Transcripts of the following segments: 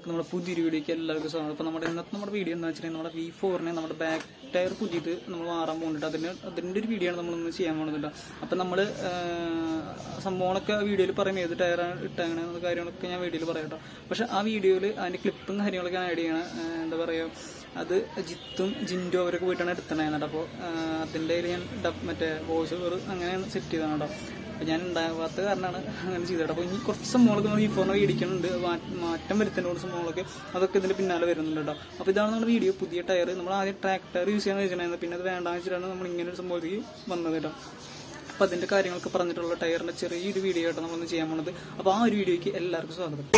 നമ്മുടെ പുതിയൊരു വീഡിയോക്ക് എല്ലാവർക്കും സ്വാഗതം അപ്പോൾ നമ്മുടെ ഇന്നത്തെ നമ്മുടെ വീഡിയോ എന്താ വെച്ചിട്ടുണ്ടെങ്കിൽ നമ്മുടെ വി ഫോറിനെ നമ്മുടെ ബാക്ക് ടയർ പുതിയത് നമ്മൾ മാറാൻ പോകുന്നുണ്ട് അതിന് അതിൻ്റെ ഒരു വീഡിയോ ആണ് നമ്മളിന്ന് ചെയ്യാൻ പോകുന്നത് അപ്പോൾ നമ്മൾ സംഭവങ്ങളൊക്കെ വീഡിയോയിൽ പറയും ഏത് ടയറാണ് ഇട്ടങ്ങനെ എന്ന കാര്യങ്ങളൊക്കെ ഞാൻ വീഡിയോയിൽ പറയാം കേട്ടോ പക്ഷെ ആ വീഡിയോയിൽ അതിൻ്റെ ക്ലിപ്പും കാര്യങ്ങളൊക്കെ ആഡ് ചെയ്യണം ആ, എന്താ പറയുക അത് ജിത്തും ജിൻഡോ അവരൊക്കെ പോയിട്ടാണ് എടുത്തണേന്നത് അപ്പോൾ അതിൻ്റെ കയ്യിൽ ഞാൻ ഡബ് മറ്റേ വോയിസ് ഓവർ അങ്ങനെ സെറ്റ് ചെയ്താണ് കേട്ടോ അപ്പോൾ ഞാൻ ഉണ്ടാകാത്ത കാരണമാണ് അങ്ങനെ ചെയ്തത് അപ്പോൾ ഇനി കുറച്ച് സംഭവങ്ങളൊക്കെ നമ്മൾ ഈ ഫോണിൽ മേടിക്കുന്നുണ്ട് മാ- മാറ്റം വരുത്തേണ്ട സംഭവങ്ങളൊക്കെ അതൊക്കെ ഇതിൻ്റെ പിന്നാലെ വരുന്നുണ്ട് കേട്ടോ അപ്പോൾ ഇതാണ് നമ്മുടെ വീഡിയോ പുതിയ ടയർ നമ്മൾ ആദ്യം ട്രാക്ക് ടയർ യൂസ് ചെയ്യാൻ വെച്ചിട്ടുണ്ടായിരുന്നു പിന്നെ അത് വേണ്ടാന്ന് വെച്ചിട്ടാണ് നമ്മൾ ഇങ്ങനെ ഒരു സംഭവത്തേക്ക് വന്നത് കേട്ടോ അപ്പോൾ അതിൻ്റെ കാര്യങ്ങളൊക്കെ പറഞ്ഞിട്ടുള്ള ടയറിൻ്റെ ചെറിയൊരു വീഡിയോ ആയിട്ട് നമ്മളൊന്ന് ചെയ്യാൻ പോണത് അപ്പോൾ ആ ഒരു വീഡിയോയ്ക്ക് എല്ലാവർക്കും സ്വാഗതം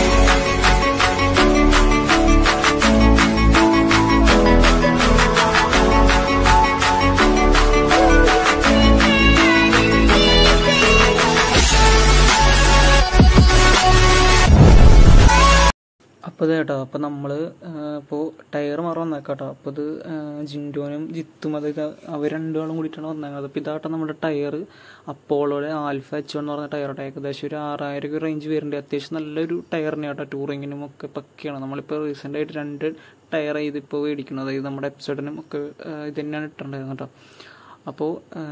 അപ്പോൾ ഇത് കേട്ടോ അപ്പോൾ നമ്മൾ ഇപ്പോൾ ടയർ മാറി വന്നേക്കാട്ടോ അപ്പോൾ ഇത് ജിൻഡോനും ജിത്തും അതൊക്കെ അവർ രണ്ടാളും കൂടിയിട്ടാണ് വന്നേക്കുന്നത് അപ്പോൾ ഇതാട്ടോ നമ്മുടെ ടയർ അപ്പോളോടെ ആൽഫ എച്ച് എന്ന് പറഞ്ഞ ടയറാട്ടോ ഏകദേശം ഒരു ആറായിരം ഒക്കെ റേഞ്ച് വരുന്നുണ്ട് അത്യാവശ്യം നല്ലൊരു ടയറിനെ കേട്ടോ ടൂറിങ്ങിനും ഒക്കെ പക്കയാണ് നമ്മളിപ്പോൾ റീസെൻ്റ് ആയിട്ട് രണ്ട് ടയർ ഇതിപ്പോൾ മേടിക്കുന്നത് അതായത് നമ്മുടെ എപ്പിസോഡിനും ഒക്കെ ഇത് തന്നെയാണ് ഇട്ടിട്ടുണ്ടായിരുന്നത് കേട്ടോ അപ്പോൾ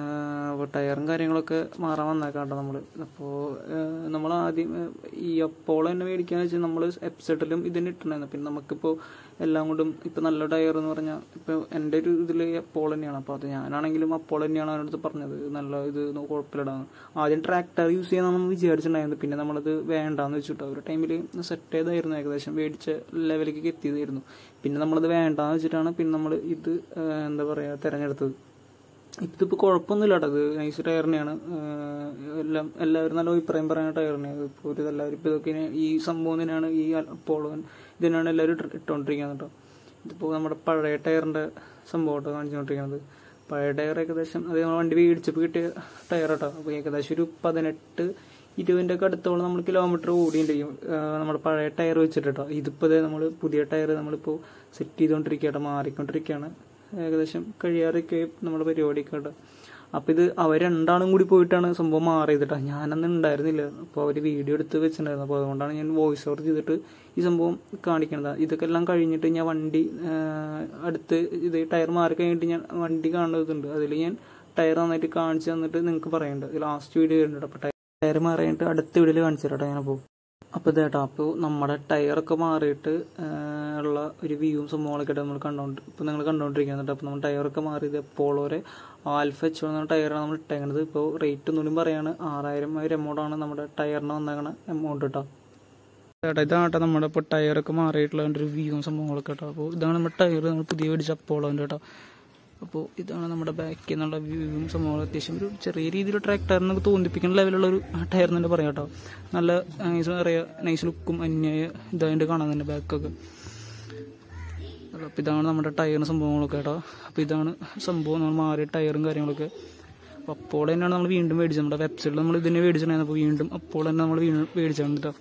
ടയറും കാര്യങ്ങളൊക്കെ മാറാൻ വന്നേക്കാം കേട്ടോ നമ്മൾ അപ്പോൾ നമ്മൾ ആദ്യം ആ, ഈ അപ്പോളോ തന്നെ മേടിക്കാന്ന് വെച്ചാൽ നമ്മൾ എപ്സെറ്റിലും ഇതിന് ഇട്ടിട്ടുണ്ടായിരുന്നു പിന്നെ നമുക്കിപ്പോൾ എല്ലാം കൊണ്ടും ഇപ്പോൾ നല്ല ടയർ എന്ന് പറഞ്ഞാൽ ഇപ്പോൾ എൻ്റെ ഒരു ഇതിൽ അപ്പോളോ തന്നെയാണ് അപ്പോൾ അത് ഞാനാണെങ്കിലും അപ്പോളോ തന്നെയാണ് അവനടുത്ത് പറഞ്ഞത് നല്ല ഇത് കുഴപ്പമില്ലടാന്ന് ആദ്യം ട്രാക്ടർ യൂസ് ചെയ്യാനാണ് നമ്മൾ വിചാരിച്ചിട്ടുണ്ടായിരുന്നത് പിന്നെ നമ്മളത് വേണ്ടാന്ന് വെച്ചിട്ട് ഒരു ടൈമിൽ സെറ്റ് ചെയ്തായിരുന്നു ഏകദേശം മേടിച്ച ലെവലിലേക്ക് എത്തിയതായിരുന്നു പിന്നെ നമ്മളത് വേണ്ടാന്ന് വെച്ചിട്ടാണ് പിന്നെ നമ്മൾ ഇത് ആ, എന്താ പറയുക തിരഞ്ഞെടുത്തത് ഇതിപ്പോൾ കുഴപ്പമൊന്നുമില്ല കേട്ടോ ഇത് നൈസ് ടയർ തന്നെയാണ് ആഹ് എല്ലാം എല്ലാവരും നല്ല അഭിപ്രായം പറയുന്ന ടയർ തന്നെയാണ് ഇപ്പോൾ ഒരു എല്ലാവരും ഇപ്പോൾ ഇതൊക്കെ ഇങ്ങനെ ഈ സംഭവം തന്നെയാണ് ഈ പോളോ ഇതിനാണ് എല്ലാവരും ഇട്ട് ഇട്ടുകൊണ്ടിരിക്കുന്നത് കേട്ടോ ഇതിപ്പോൾ നമ്മുടെ പഴയ ടയറിൻ്റെ സംഭവം കേട്ടോ കാണിച്ചുകൊണ്ടിരിക്കുന്നത് പഴയ ടയർ ഏകദേശം അത് നമ്മൾ വണ്ടി മേടിച്ചപ്പോൾ കിട്ടിയ ടയർ കേട്ടോ അപ്പോൾ ഏകദേശം ഒരു പതിനെട്ട് ഇരുപതിൻ്റെ ഒക്കെ അടുത്തോളം നമ്മൾ കിലോമീറ്റർ ഓടിയും ചെയ്യും ആഹ് നമ്മുടെ പഴയ ടയർ വെച്ചിട്ട് കേട്ടോ ഇതിപ്പോൾ നമ്മൾ പുതിയ ടയർ നമ്മളിപ്പോൾ സെറ്റ് ചെയ്തുകൊണ്ടിരിക്കുക കേട്ടോ മാറിക്കൊണ്ടിരിക്കുകയാണ് ഏകദേശം കഴിയാറൊക്കെ നമ്മുടെ പരിപാടിയൊക്കെ കേട്ടോ അപ്പോൾ ഇത് അവർ രണ്ടാളും കൂടി പോയിട്ടാണ് സംഭവം മാറിയത് കേട്ടോ ഞാനന്ന് ഉണ്ടായിരുന്നില്ല അപ്പോൾ അവർ വീഡിയോ എടുത്ത് വെച്ചിട്ടുണ്ടായിരുന്നു അപ്പോൾ അതുകൊണ്ടാണ് ഞാൻ വോയിസ് ഓവർ ചെയ്തിട്ട് ഈ സംഭവം കാണിക്കണത് ഇതൊക്കെ എല്ലാം കഴിഞ്ഞിട്ട് ഞാൻ വണ്ടി ആ, അടുത്ത് ഇത് ടയർ മാറി കഴിഞ്ഞിട്ട് ഞാൻ വണ്ടി കാണുന്നതുണ്ട് അതിൽ ഞാൻ ടയർ നന്നായിട്ട് കാണിച്ചു തന്നിട്ട് നിങ്ങൾക്ക് പറയുന്നുണ്ട് ലാസ്റ്റ് വീഡിയോ വരുന്നുണ്ട് അപ്പോൾ ടയർ മാറി കഴിഞ്ഞിട്ട് അടുത്ത വീഡിയോയിൽ കാണിച്ചു തരാം കേട്ടോ ഞാനപ്പോൾ അപ്പോൾ ഇതേട്ടാ അപ്പോൾ നമ്മുടെ ടയറൊക്കെ മാറിയിട്ട് ആ, ഉള്ള ഒരു വ്യൂവും സംഭവങ്ങളൊക്കെ നമ്മൾ കണ്ടോണ്ട് ഇപ്പോൾ നിങ്ങൾ കണ്ടുകൊണ്ടിരിക്കുന്നുണ്ട് അപ്പോൾ നമ്മൾ ടയറൊക്കെ മാറിയത് പോളോരെ ആൽഫ എച്ച് എന്ന ടയറാണ് നമ്മൾ ഇട്ടേക്കുന്നത് ഇപ്പോൾ റേറ്റ് ഒന്നുകൂടി പറയാണ് ആറായിരം ഒരു എമൗണ്ടാണ് നമ്മുടെ ടയറിന് വന്നേക്കണ എമൗണ്ട് കേട്ടോ ചേട്ടാ ഇതാണ് കേട്ടോ നമ്മുടെ ഇപ്പോൾ ടയറൊക്കെ മാറിയിട്ടുള്ള ഒരു വ്യൂവും സംഭവങ്ങളൊക്കെ കേട്ടോ അപ്പോൾ ഇതാണ് നമ്മുടെ ടയർ നമ്മൾ പുതിയ മേടിച്ച അപ്പോളോൻ്റെ കേട്ടോ അപ്പോൾ ഇതാണ് നമ്മുടെ ബാക്കിൽ നിന്നുള്ള വ്യൂവും സംഭവങ്ങളും അത്യാവശ്യം ഒരു ചെറിയ രീതിയിൽ ട്രാക്ക് ടയറിനൊക്കെ തോന്നിപ്പിക്കുന്ന ലെവലുള്ള ഒരു ടയർ എന്ന് തന്നെ പറയാം കേട്ടോ നല്ല നൈസ് പറയുക നൈസ് ലുക്കും അന്യായ ഇതായിട്ട് കാണാൻ തന്നെ ബാക്കൊക്കെ അപ്പോൾ ഇതാണ് നമ്മുടെ ടയറിന് സംഭവങ്ങളൊക്കെ കേട്ടോ അപ്പോൾ ഇതാണ് സംഭവം നമ്മൾ മാറിയ ടയറും കാര്യങ്ങളൊക്കെ അപ്പോൾ അപ്പോൾ തന്നെയാണ് നമ്മൾ വീണ്ടും മേടിച്ചത് നമ്മുടെ വെബ്സൈറ്റിൽ നമ്മൾ ഇതിനെ മേടിച്ചിട്ടുണ്ടായിരുന്നു അപ്പോൾ വീണ്ടും അപ്പോൾ തന്നെ നമ്മൾ വീണ്ടും മേടിച്ചാണ് കേട്ടോ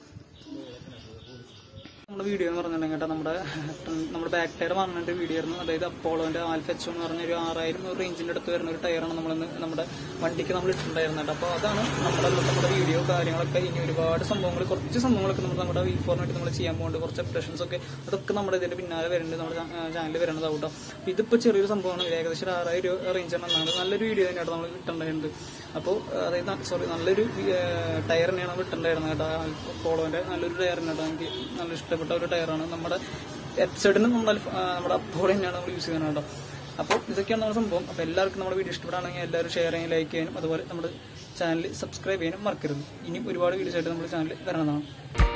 നമ്മുടെ വീഡിയോ എന്ന് പറഞ്ഞിട്ടുണ്ടെങ്കിൽ കേട്ടോ നമ്മുടെ നമ്മുടെ ബാക്ക് ടയർ പറഞ്ഞിട്ട് വീഡിയോ ആയിരുന്നു അതായത് അപ്പോളോന്റെ ആൽഫ എച്ച് എന്ന് പറഞ്ഞ ഒരു ആറായിരം ഒരു റേഞ്ചിന്റെ അടുത്ത് വരുന്ന ഒരു ടയറാണ് നമ്മളിന്ന് നമ്മുടെ വണ്ടിക്ക് നമ്മൾ ഇട്ടിട്ടുണ്ടായിരുന്നത് കേട്ടോ അപ്പോൾ അതാണ് നമ്മുടെ ഇന്നത്തെ നമ്മുടെ വീഡിയോ കാര്യങ്ങളൊക്കെ ഇനി ഒരുപാട് സംഭവങ്ങൾ കുറച്ച് സംഭവങ്ങളൊക്കെ നമ്മൾ നമ്മുടെ വി ഫോറിനായിട്ട് നമ്മൾ ചെയ്യാൻ പോകുന്നുണ്ട് കുറച്ച് അപ്ഡേഷൻസ് ഒക്കെ അതൊക്കെ നമ്മുടെ ഇതിന്റെ പിന്നാലെ വരുന്നുണ്ട് നമ്മുടെ ചാനലിൽ വരുന്നതാവും കേട്ടോ അപ്പോൾ ഇതിപ്പോൾ ചെറിയൊരു സംഭവമാണ് ഇത് ഏകദേശം ഒരു ആറായിരം രൂപ റേഞ്ചാണ് എന്നാണ് നല്ലൊരു വീഡിയോ തന്നെയാണ് നമ്മൾ ഇട്ടുണ്ടായിരുന്നത് അപ്പോൾ അതായത് സോറി നല്ലൊരു ടയർ തന്നെയാണ് നമ്മൾ ഇട്ടുണ്ടായിരുന്നത് കേട്ടോ പോളോന്റെ നല്ലൊരു ടയർ തന്നെയാണ് എനിക്ക് നല്ല ഇഷ്ടപ്പെട്ട ഒരു ടയറാണ് നമ്മുടെ എപ്പിസോഡിന് നമ്മൾ നമ്മുടെ അപ്പോൾ തന്നെയാണ് നമ്മൾ യൂസ് ചെയ്യുന്നത് കേട്ടോ അപ്പോൾ ഇതൊക്കെയാണ് നമ്മുടെ സംഭവം അപ്പോൾ എല്ലാവർക്കും നമ്മുടെ വീഡിയോ ഇഷ്ടപ്പെടുകയാണെങ്കിൽ എല്ലാവരും ഷെയർ ചെയ്യാനും ലൈക്ക് ചെയ്യാനും അതുപോലെ നമ്മുടെ ചാനൽ സബ്സ്ക്രൈബ് ചെയ്യാനും മറക്കരുത് ഇനിയും ഒരുപാട് വീഡിയോസ് ആയിട്ട് നമ്മുടെ ചാനൽ വരണതാണ്